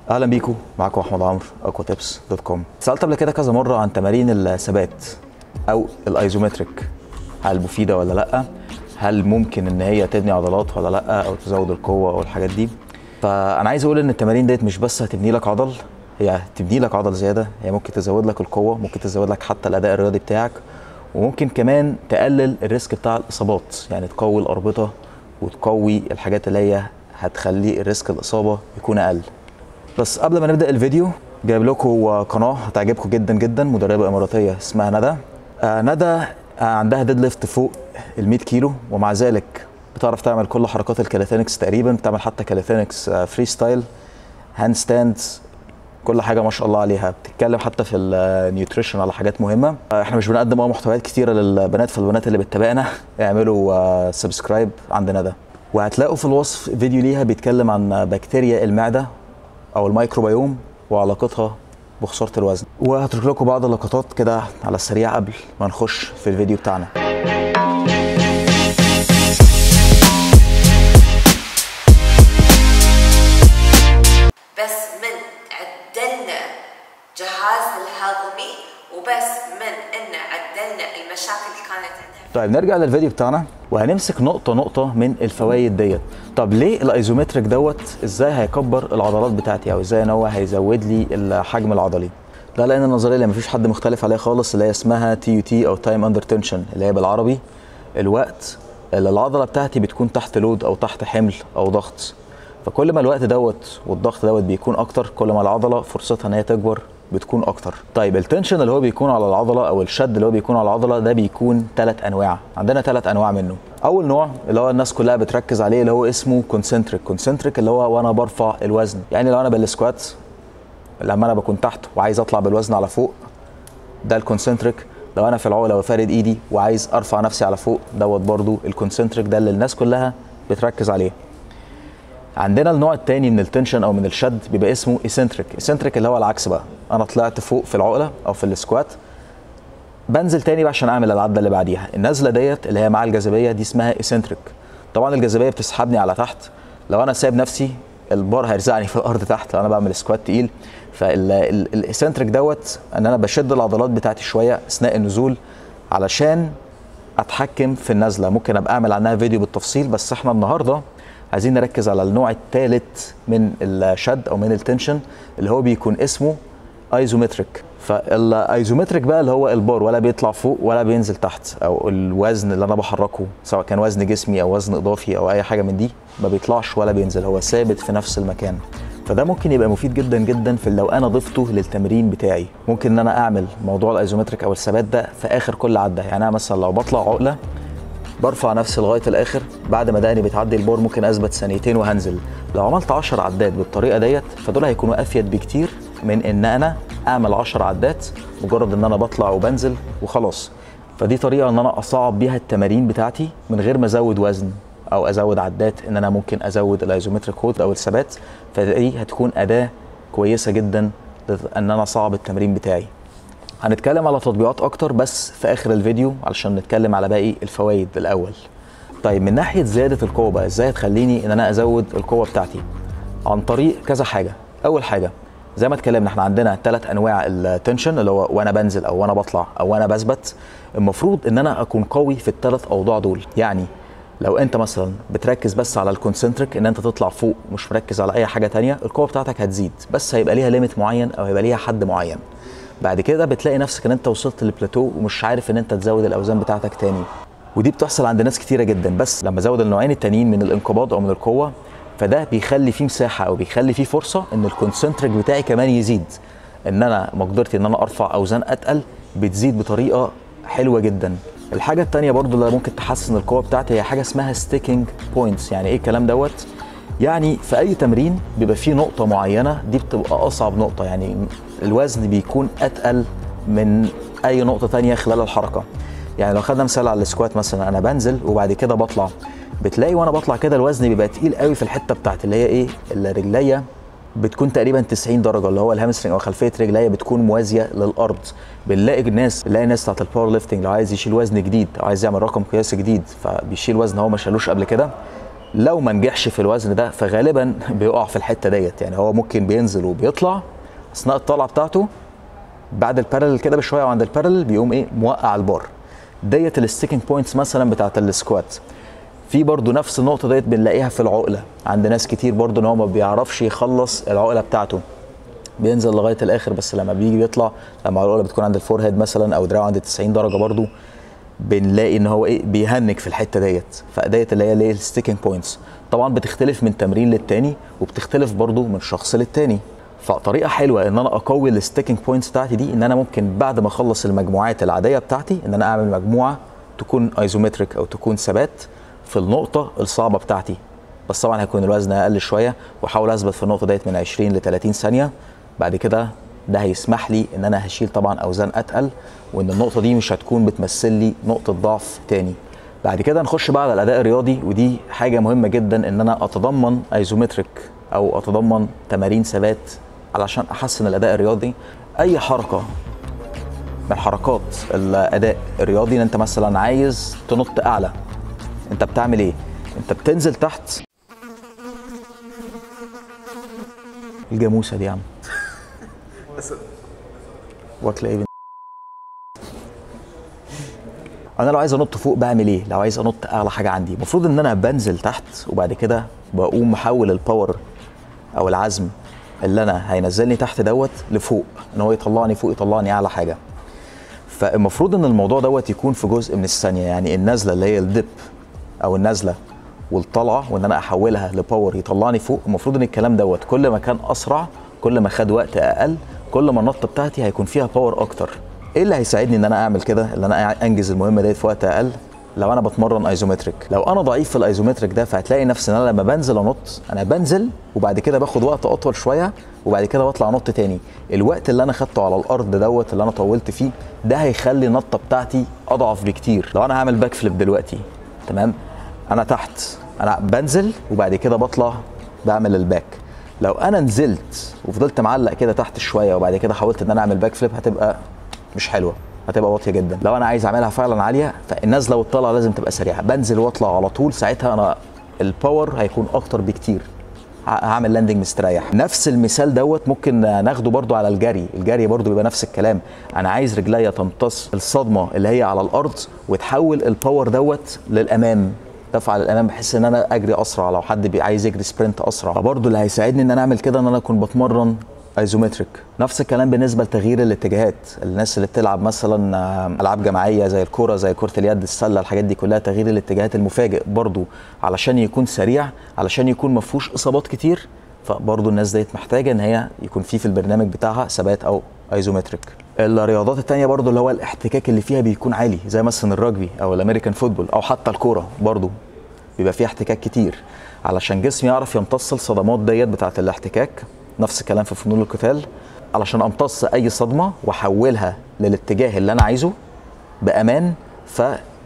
اهلا بيكم معاكم احمد عمرو اكوا تيبس دوت كوم سالت قبل كده كذا مره عن تمارين الثبات او الايزومتريك هل مفيده ولا لا هل ممكن ان هي تبني عضلات ولا لا او تزود القوه او الحاجات دي فانا عايز اقول ان التمارين ديت مش بس هتبني لك عضل هي هتبني لك عضل زياده هي ممكن تزود لك القوه ممكن تزود لك حتى الاداء الرياضي بتاعك وممكن كمان تقلل الريسك بتاع الاصابات يعني تقوي الاربطه وتقوي الحاجات اللي هي هتخلي الريسك الاصابه يكون اقل بس قبل ما نبدا الفيديو جايب لكم قناه هتعجبكم جدا جدا مدربه اماراتيه اسمها ندى آه ندى آه عندها ديد ليفت فوق ال 100 كيلو ومع ذلك بتعرف تعمل كل حركات الكاليثينكس تقريبا بتعمل حتى كاليثينكس آه فري ستايل هاند ستاندز كل حاجه ما شاء الله عليها بتتكلم حتى في النيوتريشن على حاجات مهمه آه احنا مش بنقدم اه محتويات كتيره للبنات فالبنات اللي بتتابعنا اعملوا آه سبسكرايب عند ندى وهتلاقوا في الوصف فيديو ليها بيتكلم عن بكتيريا المعده او الميكروبيوم وعلاقتها بخساره الوزن وهترك لكم بعض اللقطات كده على السريع قبل ما نخش في الفيديو بتاعنا بس من عدلنا جهاز الهضمي وبس من ان عدلنا المشاكل اللي كانت عندها طيب نرجع للفيديو بتاعنا وهنمسك نقطه نقطه من الفوائد ديت طب ليه الايزومتريك دوت ازاي هيكبر العضلات بتاعتي او ازاي ان هو هيزود لي الحجم العضلي ده لان النظريه اللي مفيش حد مختلف عليها خالص اللي هي اسمها تي يو تي او تايم اندر تنشن اللي هي بالعربي الوقت اللي العضله بتاعتي بتكون تحت لود او تحت حمل او ضغط فكل ما الوقت دوت والضغط دوت بيكون اكتر كل ما العضله فرصتها ان هي تكبر بتكون اكتر طيب التنشن اللي هو بيكون على العضله او الشد اللي هو بيكون على العضله ده بيكون ثلاث انواع عندنا ثلاث انواع منه اول نوع اللي هو الناس كلها بتركز عليه اللي هو اسمه كونسنتريك كونسنتريك اللي هو وانا برفع الوزن يعني لو انا بالسكوات لما انا بكون تحت وعايز اطلع بالوزن على فوق ده الكونسنتريك لو انا في العقله وفارد ايدي وعايز ارفع نفسي على فوق دوت برضو الكونسنتريك ده اللي الناس كلها بتركز عليه عندنا النوع الثاني من التنشن او من الشد بيبقى اسمه ايسنتريك ايسنتريك اللي هو العكس بقى انا طلعت فوق في العقله او في السكوات بنزل تاني بقى عشان اعمل العده اللي بعديها النزله ديت اللي هي مع الجاذبيه دي اسمها ايسنتريك طبعا الجاذبيه بتسحبني على تحت لو انا سايب نفسي البار هيرزعني في الارض تحت لو انا بعمل سكوات تقيل فالايسنتريك دوت ان انا بشد العضلات بتاعتي شويه اثناء النزول علشان اتحكم في النزله ممكن ابقى اعمل عنها فيديو بالتفصيل بس احنا النهارده عايزين نركز على النوع الثالث من الشد او من التنشن اللي هو بيكون اسمه ايزومتريك فالايزومتريك بقى اللي هو البار ولا بيطلع فوق ولا بينزل تحت او الوزن اللي انا بحركه سواء كان وزن جسمي او وزن اضافي او اي حاجه من دي ما بيطلعش ولا بينزل هو ثابت في نفس المكان فده ممكن يبقى مفيد جدا جدا في لو انا ضفته للتمرين بتاعي ممكن ان انا اعمل موضوع الايزومتريك او الثبات ده في اخر كل عده يعني انا مثلا لو بطلع عقله برفع نفسي لغايه الاخر بعد ما دقني بتعدي البور ممكن اثبت ثانيتين وهنزل لو عملت 10 عدات بالطريقه ديت فدول هيكونوا افيد بكتير من ان انا اعمل 10 عدات مجرد ان انا بطلع وبنزل وخلاص فدي طريقه ان انا اصعب بيها التمارين بتاعتي من غير ما ازود وزن او ازود عدات ان انا ممكن ازود الايزومتريك هود او الثبات فدي هتكون اداه كويسه جدا ان انا اصعب التمرين بتاعي هنتكلم على تطبيقات اكتر بس في اخر الفيديو علشان نتكلم على باقي الفوائد الاول طيب من ناحيه زياده القوه بقى ازاي هتخليني ان انا ازود القوه بتاعتي عن طريق كذا حاجه اول حاجه زي ما اتكلمنا احنا عندنا ثلاث انواع التنشن اللي هو وانا بنزل او وانا بطلع او وانا بثبت المفروض ان انا اكون قوي في الثلاث اوضاع دول يعني لو انت مثلا بتركز بس على الكونسنتريك ان انت تطلع فوق مش مركز على اي حاجه تانية القوه بتاعتك هتزيد بس هيبقى ليها ليميت معين او هيبقى ليها حد معين بعد كده بتلاقي نفسك ان انت وصلت للبلاتو ومش عارف ان انت تزود الاوزان بتاعتك تاني ودي بتحصل عند ناس كتيره جدا بس لما ازود النوعين التانيين من الانقباض او من القوه فده بيخلي فيه مساحه او بيخلي فيه فرصه ان الكونسنتريك بتاعي كمان يزيد ان انا مقدرتي ان انا ارفع اوزان اتقل بتزيد بطريقه حلوه جدا الحاجه التانية برضو اللي ممكن تحسن القوه بتاعتي هي حاجه اسمها ستيكينج بوينتس يعني ايه الكلام دوت يعني في اي تمرين بيبقى فيه نقطه معينه دي بتبقى اصعب نقطه يعني الوزن بيكون اتقل من اي نقطه تانية خلال الحركه يعني لو خدنا مثال على السكوات مثلا انا بنزل وبعد كده بطلع بتلاقي وانا بطلع كده الوزن بيبقى تقيل قوي في الحته بتاعت اللي هي ايه الرجليه بتكون تقريبا 90 درجه اللي هو الهامسترنج او خلفيه رجليه بتكون موازيه للارض بنلاقي الناس بنلاقي الناس بتاعت الباور ليفتنج لو عايز يشيل وزن جديد او عايز يعمل رقم قياسي جديد فبيشيل وزن هو ما شالوش قبل كده لو ما نجحش في الوزن ده فغالبا بيقع في الحته ديت يعني هو ممكن بينزل وبيطلع اثناء الطلعه بتاعته بعد البارل كده بشويه وعند البارل بيقوم ايه موقع البار ديت الستيكنج بوينتس مثلا بتاعت السكوات في برضو نفس النقطة ديت بنلاقيها في العقلة عند ناس كتير برضو ان هو ما بيعرفش يخلص العقلة بتاعته بينزل لغاية الاخر بس لما بيجي بيطلع لما العقلة بتكون عند الفور هيد مثلا او دراعه عند 90 درجة برضو بنلاقي ان هو ايه بيهنك في الحتة ديت فديت اللي هي اللي هي الستيكنج بوينتس طبعا بتختلف من تمرين للتاني وبتختلف برضو من شخص للتاني فطريقه حلوه ان انا اقوي الستيكنج بوينتس بتاعتي دي ان انا ممكن بعد ما اخلص المجموعات العاديه بتاعتي ان انا اعمل مجموعه تكون ايزومتريك او تكون ثبات في النقطه الصعبه بتاعتي بس طبعا هيكون الوزن اقل شويه واحاول اثبت في النقطه ديت من 20 ل 30 ثانيه بعد كده ده هيسمح لي ان انا هشيل طبعا اوزان اتقل وان النقطه دي مش هتكون بتمثل لي نقطه ضعف تاني بعد كده نخش بقى على الاداء الرياضي ودي حاجه مهمه جدا ان انا اتضمن ايزومتريك او اتضمن تمارين ثبات علشان احسن الاداء الرياضي اي حركه من حركات الاداء الرياضي ان انت مثلا عايز تنط اعلى انت بتعمل ايه انت بتنزل تحت الجاموسه دي يا عم واكله ايه بنت؟ انا لو عايز انط فوق بعمل ايه لو عايز انط اعلى حاجه عندي المفروض ان انا بنزل تحت وبعد كده بقوم محول الباور او العزم اللي انا هينزلني تحت دوت لفوق ان هو يطلعني فوق يطلعني اعلى حاجه فالمفروض ان الموضوع دوت يكون في جزء من الثانيه يعني النزله اللي هي الدب او النزله والطلعه وان انا احولها لباور يطلعني فوق المفروض ان الكلام دوت كل ما كان اسرع كل ما خد وقت اقل كل ما النطه بتاعتي هيكون فيها باور اكتر ايه اللي هيساعدني ان انا اعمل كده ان انا انجز المهمه ديت في وقت اقل لو انا بتمرن ايزومتريك لو انا ضعيف في الايزومتريك ده فهتلاقي نفسي ان انا لما بنزل انط انا بنزل وبعد كده باخد وقت اطول شويه وبعد كده بطلع انط تاني الوقت اللي انا خدته على الارض دوت اللي انا طولت فيه ده هيخلي النطه بتاعتي اضعف بكتير لو انا هعمل باك فليب دلوقتي تمام انا تحت انا بنزل وبعد كده بطلع بعمل الباك لو انا نزلت وفضلت معلق كده تحت شويه وبعد كده حاولت ان انا اعمل باك فليب هتبقى مش حلوه هتبقى واطيه جدا لو انا عايز اعملها فعلا عاليه فالنازله والطلعه لازم تبقى سريعه بنزل واطلع على طول ساعتها انا الباور هيكون اكتر بكتير هعمل لاندنج مستريح نفس المثال دوت ممكن ناخده برضو على الجري الجري برضو بيبقى نفس الكلام انا عايز رجليا تمتص الصدمه اللي هي على الارض وتحول الباور دوت للامام دفع للامام بحيث ان انا اجري اسرع لو حد عايز يجري سبرنت اسرع فبرضه اللي هيساعدني ان انا اعمل كده ان انا اكون بتمرن ايزومتريك نفس الكلام بالنسبه لتغيير الاتجاهات الناس اللي بتلعب مثلا العاب جماعيه زي الكوره زي كره اليد السله الحاجات دي كلها تغيير الاتجاهات المفاجئ برضو علشان يكون سريع علشان يكون ما فيهوش اصابات كتير فبرضو الناس ديت محتاجه ان هي يكون في في البرنامج بتاعها ثبات او ايزومتريك الرياضات التانية برضو اللي هو الاحتكاك اللي فيها بيكون عالي زي مثلا الرجبي او الامريكان فوتبول او حتى الكوره برضو بيبقى فيها احتكاك كتير علشان جسمي يعرف يمتص الصدمات ديت بتاعه الاحتكاك نفس الكلام في فنون القتال علشان امتص اي صدمه واحولها للاتجاه اللي انا عايزه بامان ف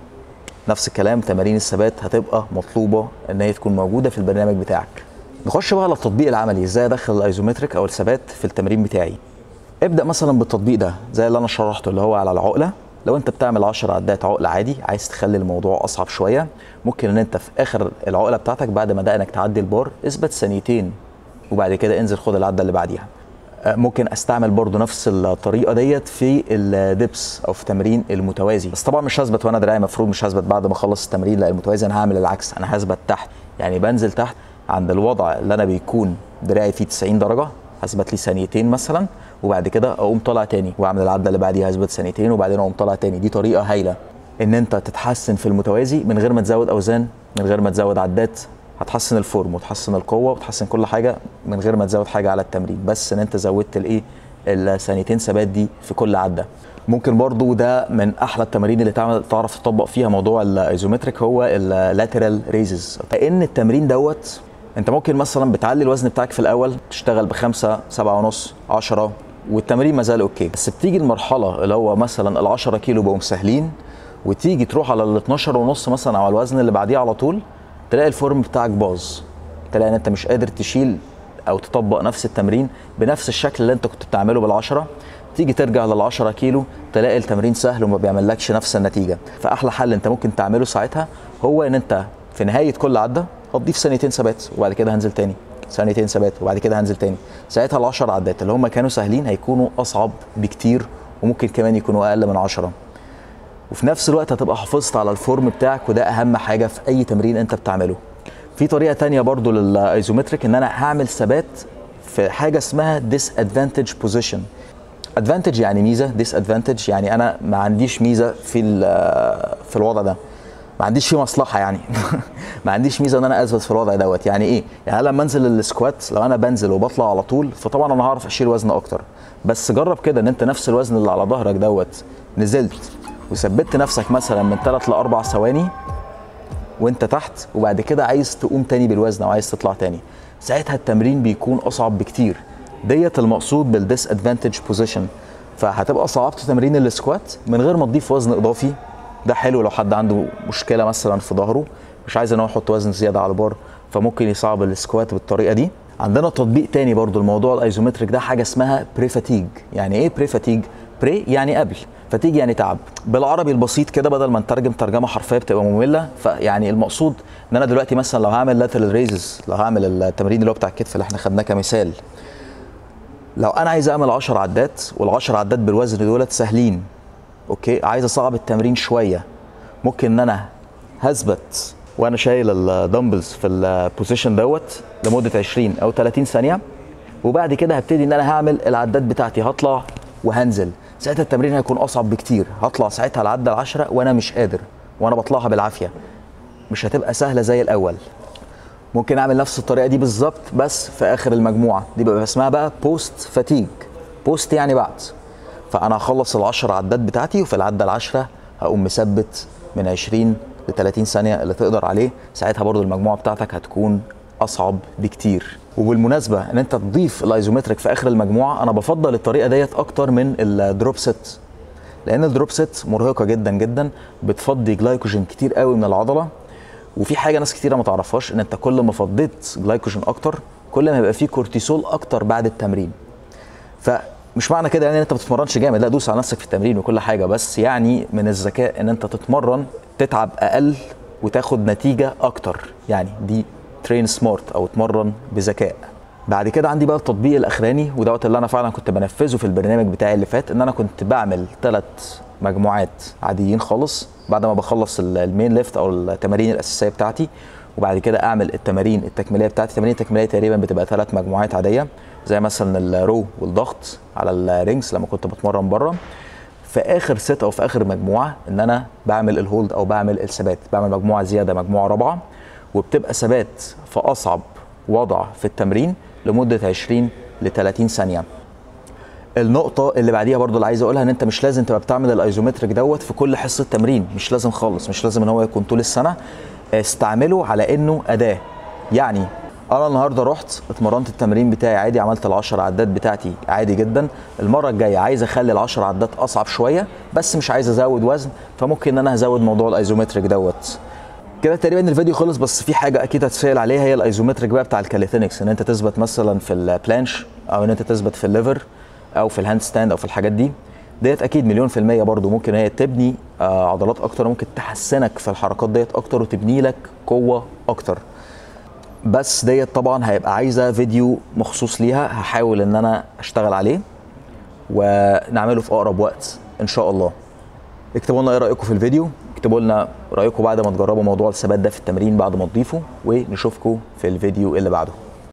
نفس الكلام تمارين الثبات هتبقى مطلوبه ان هي تكون موجوده في البرنامج بتاعك نخش بقى على التطبيق العملي ازاي ادخل الايزومتريك او الثبات في التمرين بتاعي ابدا مثلا بالتطبيق ده زي اللي انا شرحته اللي هو على العقله لو انت بتعمل 10 عدات عقله عادي عايز تخلي الموضوع اصعب شويه ممكن ان انت في اخر العقله بتاعتك بعد ما دقنك تعدي البار اثبت ثانيتين وبعد كده انزل خد العده اللي بعديها ممكن استعمل برضو نفس الطريقه ديت في الدبس او في تمرين المتوازي بس طبعا مش هثبت وانا دراعي مفروض مش هثبت بعد ما اخلص التمرين لا المتوازي انا هعمل العكس انا هثبت تحت يعني بنزل تحت عند الوضع اللي انا بيكون دراعي فيه 90 درجه هثبت لي ثانيتين مثلا وبعد كده اقوم طالع تاني واعمل العده اللي بعديها هثبت ثانيتين وبعدين اقوم طالع تاني دي طريقه هايله ان انت تتحسن في المتوازي من غير ما تزود اوزان من غير ما تزود عدات هتحسن الفورم وتحسن القوه وتحسن كل حاجه من غير ما تزود حاجه على التمرين بس ان انت زودت الايه الثانيتين ثبات دي في كل عده ممكن برضو ده من احلى التمارين اللي تعمل تعرف تطبق فيها موضوع الايزومتريك هو اللاترال ريزز لان التمرين دوت انت ممكن مثلا بتعلي الوزن بتاعك في الاول تشتغل بخمسة سبعة ونص عشرة والتمرين ما زال اوكي بس بتيجي المرحله اللي هو مثلا ال 10 كيلو بقوا سهلين وتيجي تروح على ال 12 ونص مثلا او على الوزن اللي بعديه على طول تلاقي الفورم بتاعك باظ تلاقي ان انت مش قادر تشيل او تطبق نفس التمرين بنفس الشكل اللي انت كنت بتعمله بالعشرة تيجي ترجع لل 10 كيلو تلاقي التمرين سهل وما بيعملكش نفس النتيجه فاحلى حل انت ممكن تعمله ساعتها هو ان انت في نهايه كل عده هتضيف ثانيتين ثبات وبعد كده هنزل تاني ثانيتين ثبات وبعد كده هنزل تاني ساعتها ال 10 عدات اللي هم كانوا سهلين هيكونوا اصعب بكتير وممكن كمان يكونوا اقل من 10 وفي نفس الوقت هتبقى حافظت على الفورم بتاعك وده اهم حاجه في اي تمرين انت بتعمله في طريقه تانية برضو للايزومتريك ان انا هعمل ثبات في حاجه اسمها ديس ادفانتج بوزيشن ادفانتج يعني ميزه ديس ادفانتج يعني انا ما عنديش ميزه في في الوضع ده ما عنديش فيه مصلحه يعني ما عنديش ميزه ان انا اثبت في الوضع دوت يعني ايه يعني لما انزل السكوات لو انا بنزل وبطلع على طول فطبعا انا هعرف اشيل وزن اكتر بس جرب كده ان انت نفس الوزن اللي على ظهرك دوت نزلت وثبت نفسك مثلا من 3 ل 4 ثواني وانت تحت وبعد كده عايز تقوم تاني بالوزن او عايز تطلع تاني ساعتها التمرين بيكون اصعب بكتير ديت المقصود بالديس ادفانتج بوزيشن فهتبقى صعبت تمرين السكوات من غير ما تضيف وزن اضافي ده حلو لو حد عنده مشكله مثلا في ظهره مش عايز ان هو يحط وزن زياده على البار فممكن يصعب السكوات بالطريقه دي عندنا تطبيق تاني برضو الموضوع الايزومتريك ده حاجه اسمها بري فاتيج يعني ايه بري فاتيج بري يعني قبل فتيج يعني تعب بالعربي البسيط كده بدل ما نترجم ترجمه حرفيه بتبقى ممله فيعني المقصود ان انا دلوقتي مثلا لو هعمل لاترال ريزز لو هعمل التمرين اللي هو بتاع الكتف اللي احنا خدناه كمثال لو انا عايز اعمل 10 عدات وال10 عدات بالوزن دولت سهلين اوكي عايز اصعب التمرين شويه ممكن ان انا هثبت وانا شايل الدمبلز في البوزيشن دوت لمده 20 او 30 ثانيه وبعد كده هبتدي ان انا هعمل العدات بتاعتي هطلع وهنزل ساعتها التمرين هيكون اصعب بكتير هطلع ساعتها العده العشرة وانا مش قادر وانا بطلعها بالعافيه مش هتبقى سهله زي الاول ممكن اعمل نفس الطريقه دي بالظبط بس في اخر المجموعه دي بقى اسمها بقى بوست فاتيج بوست يعني بعد فانا هخلص العشر عدات بتاعتي وفي العده العشرة هقوم مثبت من 20 ل 30 ثانيه اللي تقدر عليه ساعتها برضو المجموعه بتاعتك هتكون اصعب بكتير وبالمناسبه ان انت تضيف الايزومتريك في اخر المجموعه انا بفضل الطريقه ديت اكتر من الدروب سيت لان الدروب سيت مرهقه جدا جدا بتفضي جلايكوجين كتير قوي من العضله وفي حاجه ناس كتيره ما تعرفهاش ان انت كل ما فضيت جلايكوجين اكتر كل ما يبقى فيه كورتيسول اكتر بعد التمرين فمش معنى كده يعني ان انت ما بتتمرنش جامد لا دوس على نفسك في التمرين وكل حاجه بس يعني من الذكاء ان انت تتمرن تتعب اقل وتاخد نتيجه اكتر يعني دي ترين سمارت او اتمرن بذكاء بعد كده عندي بقى التطبيق الاخراني ودوت اللي انا فعلا كنت بنفذه في البرنامج بتاعي اللي فات ان انا كنت بعمل ثلاث مجموعات عاديين خالص بعد ما بخلص المين ليفت او التمارين الاساسيه بتاعتي وبعد كده اعمل التمارين التكميليه بتاعتي التمارين التكميليه تقريبا بتبقى ثلاث مجموعات عاديه زي مثلا الرو والضغط على الرينجز لما كنت بتمرن بره في اخر ست او في اخر مجموعه ان انا بعمل الهولد او بعمل الثبات بعمل مجموعه زياده مجموعه رابعه وبتبقى ثبات في اصعب وضع في التمرين لمده 20 ل 30 ثانيه النقطة اللي بعديها برضو اللي عايز اقولها ان انت مش لازم تبقى بتعمل الايزومتريك دوت في كل حصة تمرين مش لازم خالص مش لازم ان هو يكون طول السنة استعمله على انه اداة يعني انا النهارده رحت اتمرنت التمرين بتاعي عادي عملت العشر عدات بتاعتي عادي جدا المره الجايه عايز اخلي العشر عدات اصعب شويه بس مش عايز ازود وزن فممكن ان انا هزود موضوع الايزومتريك دوت كده تقريبا الفيديو خلص بس في حاجه اكيد هتسال عليها هي الايزومتريك بقى بتاع الكاليثينكس ان انت تثبت مثلا في البلانش او ان انت تثبت في الليفر او في الهاند ستاند او في الحاجات دي ديت اكيد مليون في المية برضو ممكن هي تبني آه عضلات اكتر ممكن تحسنك في الحركات ديت اكتر وتبني لك قوة اكتر بس ديت طبعا هيبقى عايزة فيديو مخصوص ليها هحاول ان انا اشتغل عليه ونعمله في اقرب وقت ان شاء الله اكتبوا لنا ايه رايكم في الفيديو اكتبوا لنا رايكم بعد ما تجربوا موضوع الثبات ده في التمرين بعد ما تضيفه ونشوفكم في الفيديو اللي بعده